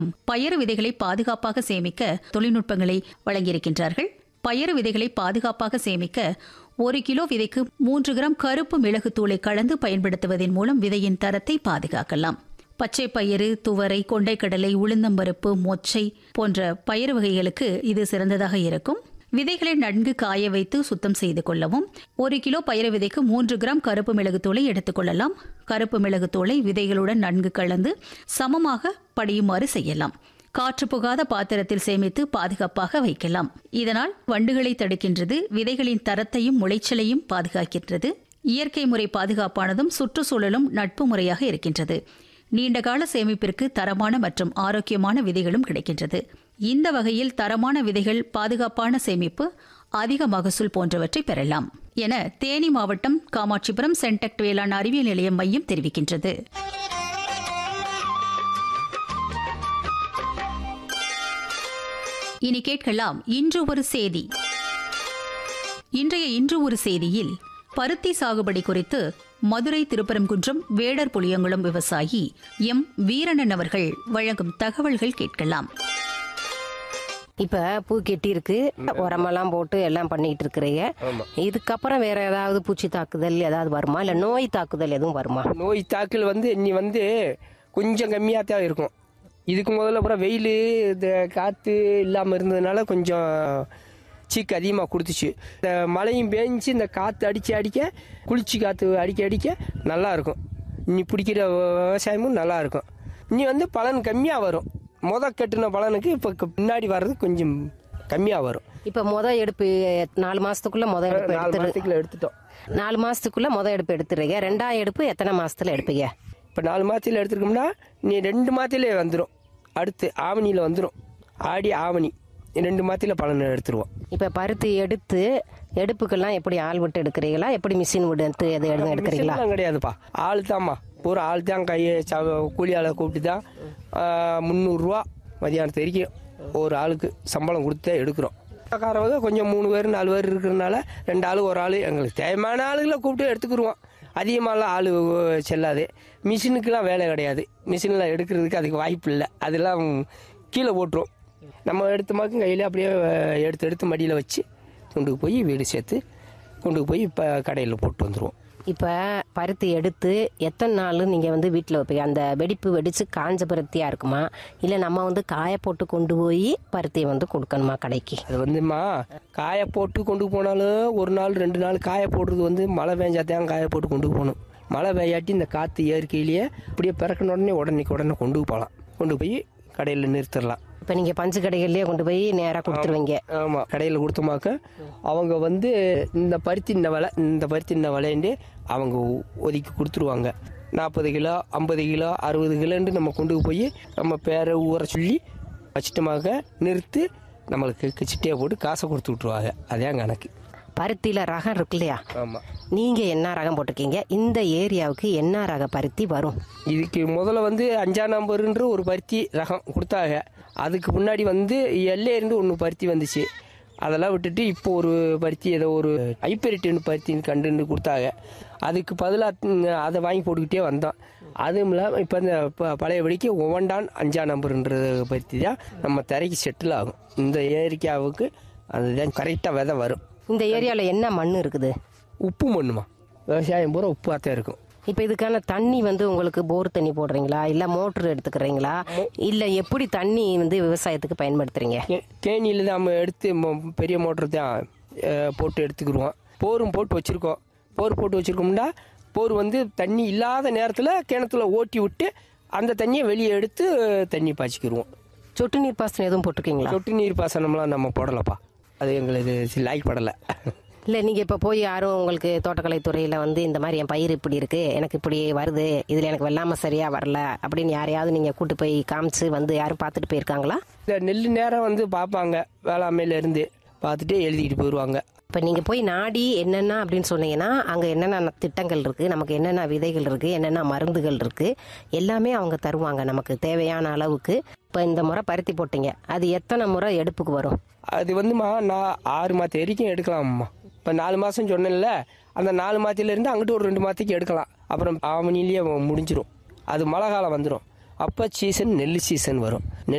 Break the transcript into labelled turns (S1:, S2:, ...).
S1: பயறு விதைகளை பாதுகாப்பாக சேமிக்க தொழில்நுட்பங்களை வழங்கியிருக்கின்றார்கள் பயறு விதைகளை பாதுகாப்பாக சேமிக்க ஒரு கிலோ விதைக்கு மூன்று கிராம் கருப்பு மிளகுத்தூளை கலந்து பயன்படுத்துவதன் மூலம் விதையின் தரத்தை பாதுகாக்கலாம் பச்சை பயிறு துவரை கொண்டைக்கடலை உளுந்தம்பருப்பு மொச்சை போன்ற பயிறு வகைகளுக்கு இது சிறந்ததாக இருக்கும் விதைகளை நன்கு காய வைத்து சுத்தம் செய்து கொள்ளவும் ஒரு கிலோ பயிறு விதைக்கு மூன்று கிராம் கருப்பு மிளகுத்தூளை எடுத்துக்கொள்ளலாம் கருப்பு மிளகுத்தூளை விதைகளுடன் நன்கு கலந்து சமமாக படியுமாறு செய்யலாம் காற்று புகாத பாத்திரத்தில் சேமித்து பாதுகாப்பாக வைக்கலாம் இதனால் வண்டுகளை தடுக்கின்றது விதைகளின் தரத்தையும் முளைச்சலையும் பாதுகாக்கின்றது இயற்கை முறை பாதுகாப்பானதும் சுற்றுச்சூழலும் நட்பு முறையாக இருக்கின்றது நீண்டகால சேமிப்பிற்கு தரமான மற்றும் ஆரோக்கியமான விதைகளும் கிடைக்கின்றது இந்த வகையில் தரமான விதைகள் பாதுகாப்பான சேமிப்பு அதிக மகசூல் போன்றவற்றை பெறலாம் என தேனி மாவட்டம் காமாட்சிபுரம் சென்டெக்ட் வேளாண் அறிவியல் நிலையம் மையம் தெரிவிக்கின்றது இனி கேட்கலாம் இன்று ஒரு செய்தி இன்றைய இன்று ஒரு செய்தியில் பருத்தி சாகுபடி குறித்து மதுரை திருப்பரங்குன்றம் வேடர் புளியங்குளம் விவசாயி எம் வீரணன் அவர்கள் வழங்கும் தகவல்கள் கேட்கலாம்
S2: இப்ப பூ கெட்டி இருக்கு உரமெல்லாம் போட்டு எல்லாம் பண்ணிட்டு இருக்கிறீங்க இதுக்கப்புறம் வேற ஏதாவது பூச்சி தாக்குதல் ஏதாவது வருமா இல்ல நோய் தாக்குதல் எதுவும் வருமா
S3: நோய் தாக்கல் வந்து இனி வந்து கொஞ்சம் கம்மியாக தான் இருக்கும் இதுக்கு முதல்ல அப்புறம் வெயில் இந்த காற்று இல்லாமல் இருந்ததுனால கொஞ்சம் சீக்கு அதிகமாக கொடுத்துச்சு இந்த மழையும் பேஞ்சு இந்த காற்று அடிக்க அடிக்க குளிர்ச்சி காற்று அடிக்க அடிக்க நல்லா இருக்கும் இனி பிடிக்கிற விவசாயமும் நல்லா இருக்கும் இனி வந்து பலன் கம்மியாக வரும் முத கட்டின பலனுக்கு இப்போ பின்னாடி வர்றது கொஞ்சம் கம்மியாக வரும்
S2: இப்ப முத எடுப்பு நாலு மாசத்துக்குள்ள முத எடுப்பு
S3: நாலு
S2: எடுத்துரு
S3: மாதத்துக்குள்ள எடுத்துட்டோம்
S2: நாலு மாசத்துக்குள்ள முத எடுப்பு எடுத்துறீங்க ரெண்டாம் எடுப்பு எத்தனை மாசத்துல எடுப்பீங்க
S3: இப்போ நாலு மாதத்தில் எடுத்துருக்கோம்னா நீ ரெண்டு மாதத்திலே வந்துடும் அடுத்து ஆவணியில் வந்துடும் ஆடி ஆவணி ரெண்டு மாதத்தில் பலன் எடுத்துருவோம்
S2: இப்ப பருத்தி எடுத்து எடுப்புக்கெல்லாம் எப்படி ஆள் விட்டு எடுக்கிறீங்களா எப்படி மிஷின் விட்டு எடுத்து எது எடுத்து எடுக்கிறீங்களா
S3: மிஷின்லாம் கிடையாதுப்பா ஆள் தான்மா பூரா ஆள் தான் கையை ச- கூலி ஆளை கூப்பிட்டு தான் முந்நூறுரூவா மதியானத்து வரைக்கும் ஒரு ஆளுக்கு சம்பளம் கொடுத்தே எடுக்கிறோம் காரவங்க கொஞ்சம் மூணு பேர் நாலு பேர் இருக்கிறதுனால ரெண்டு ஆள் ஒரு ஆள் எங்களுக்கு தேவையான ஆளுகளை கூப்பிட்டு எடுத்துக்கிருவோம் அதிகமாகலாம் ஆள் செல்லாது மிஷினுக்கெல்லாம் வேலை கிடையாது மிஷினில் எடுக்கிறதுக்கு அதுக்கு வாய்ப்பு இல்லை அதெல்லாம் கீழே போட்டுரும் நம்ம எடுத்தமாக்கும் கையில் அப்படியே எடுத்து எடுத்து மடியில் வச்சு கொண்டு போய் வீடு சேர்த்து கொண்டு போய் இப்போ கடையில் போட்டு வந்துடுவோம்
S2: இப்ப பருத்தி எடுத்து எத்தனை நாள் நீங்க வந்து வீட்டில் வைப்பீங்க அந்த வெடிப்பு வெடிச்சு காஞ்ச பருத்தியா இருக்குமா இல்ல நம்ம வந்து காய போட்டு கொண்டு போய் பருத்தியை வந்து கொடுக்கணுமா கடைக்கு
S3: அது வந்துமா காய போட்டு கொண்டு போனாலும் ஒரு நாள் ரெண்டு நாள் காய போடுறது வந்து மழை பெஞ்சாத்தான் காய போட்டு கொண்டு போகணும் மழை பெய்யாட்டி இந்த காற்று இயற்கையிலேயே அப்படியே பிறக்கின உடனே உடனே உடனே கொண்டு போகலாம் கொண்டு போய் கடையில் நிறுத்திடலாம்
S2: இப்ப நீங்க பஞ்சு கடைகள்லயே கொண்டு போய் நேரா கொடுத்துருவீங்க
S3: ஆமாம் கடையில் கொடுத்தோமாக்க அவங்க வந்து இந்த பருத்தி இந்த விலை இந்த பருத்தி இந்த விலைன்ட்டு அவங்க ஒ- ஒதுக்கி கொடுத்துருவாங்க நாற்பது கிலோ ஐம்பது கிலோ அறுபது கிலோன்ட்டு நம்ம கொண்டு போய் நம்ம பேரை ஊற சொல்லி வச்சிட்டோமாக்க நிறுத்து நம்மளுக்கு சிட்டியை போட்டு காசை கொடுத்து விட்ருவாங்க அதே கணக்கு
S2: பருத்தியில ரகம் இருக்கு இல்லையா
S3: ஆமாம்
S2: நீங்க என்ன ரகம் போட்டிருக்கீங்க இந்த ஏரியாவுக்கு என்ன ரக பருத்தி வரும்
S3: இதுக்கு முதல்ல வந்து அஞ்சாம் நம்பருன்ற ஒரு பருத்தி ரகம் கொடுத்தாங்க அதுக்கு முன்னாடி வந்து எல்லையிருந்து ஒன்று பருத்தி வந்துச்சு அதெல்லாம் விட்டுட்டு இப்போ ஒரு பருத்தி ஏதோ ஒரு ஹைப்பரிட்டுன்னு பருத்தின்னு கண்டுன்னு கொடுத்தாங்க அதுக்கு பதிலாக அதை வாங்கி போட்டுக்கிட்டே வந்தோம் அதுவும் இல்லாமல் இப்போ இந்த ப- பழையபடிக்கு ஒவ்வொன்றான் அஞ்சாம் நம்பருன்ற பருத்தி தான் நம்ம தரைக்கு செட்டில் ஆகும் இந்த ஏரியாவுக்கு அதுதான் கரெக்டாக விதை வரும்
S2: இந்த ஏரியால என்ன மண் இருக்குது
S3: உப்பு மண்ணுமா விவசாயம் பூரா உப்பாக தான் இருக்கும்
S2: இப்ப இதுக்கான தண்ணி வந்து உங்களுக்கு போர் தண்ணி போடுறீங்களா இல்ல மோட்டர் எடுத்துக்கிறீங்களா இல்ல எப்படி தண்ணி வந்து விவசாயத்துக்கு பயன்படுத்துறீங்க
S3: கே- கேணியில் தான் நம்ம எடுத்து மொ- பெரிய மோட்டர் தான் அஹ், போட்டு எடுத்துக்கிடுவோம் போரும் போட்டு வச்சுருக்கோம் போர் போட்டு வச்சுருக்கோம்னா போர் வந்து தண்ணி இல்லாத நேரத்தில் கிணத்துல ஓட்டி விட்டு அந்த தண்ணியை வெளியே எடுத்து தண்ணி பாய்ச்சிக்கிடுவோம்
S2: சொட்டு நீர் பாசனம் எதுவும் போட்டிருக்கீங்களா
S3: சொட்டு நீர் பாசனம்லாம் நம்ம போடலப்பா அது எங்களுக்கு லாய்க்கப்படலை
S2: இல்ல நீங்க இப்ப போய் யாரும் உங்களுக்கு தோட்டக்கலை துறையில வந்து இந்த மாதிரி என் பயிர் இப்படி இருக்கு எனக்கு இப்படி வருது இதுல எனக்கு வெள்ளாம சரியா வரல அப்படின்னு யாரையாவது நீங்க கூட்டு போய் காமிச்சு வந்து யாரும் பார்த்துட்டு போயிருக்காங்களா
S3: இந்த நெல் நேரம் வந்து பார்ப்பாங்க வேளாண்மையில இருந்து பார்த்துட்டு எழுதிக்கிட்டு போயிடுவாங்க
S2: இப்ப நீங்க போய் நாடி என்னென்ன அப்படின்னு சொன்னீங்கன்னா அங்க என்னென்ன திட்டங்கள் இருக்கு நமக்கு என்னென்ன விதைகள் இருக்கு என்னென்ன மருந்துகள் இருக்கு எல்லாமே அவங்க தருவாங்க நமக்கு தேவையான அளவுக்கு இப்ப இந்த முறை பருத்தி போட்டீங்க அது எத்தனை முறை எடுப்புக்கு வரும்
S3: அது வந்துமா நான் ஆறு மாதம் வரைக்கும் எடுக்கலாம்மா இப்போ நாலு மாதம் சொன்னேன்ல அந்த நாலு மாதத்துலேருந்து அங்கிட்டு ஒரு ரெண்டு மாதத்துக்கு எடுக்கலாம் அப்புறம் ஆவணிலேயே முடிஞ்சிரும் அது மழை காலம் வந்துடும் அப்போ சீசன் நெல் சீசன் வரும் நெல்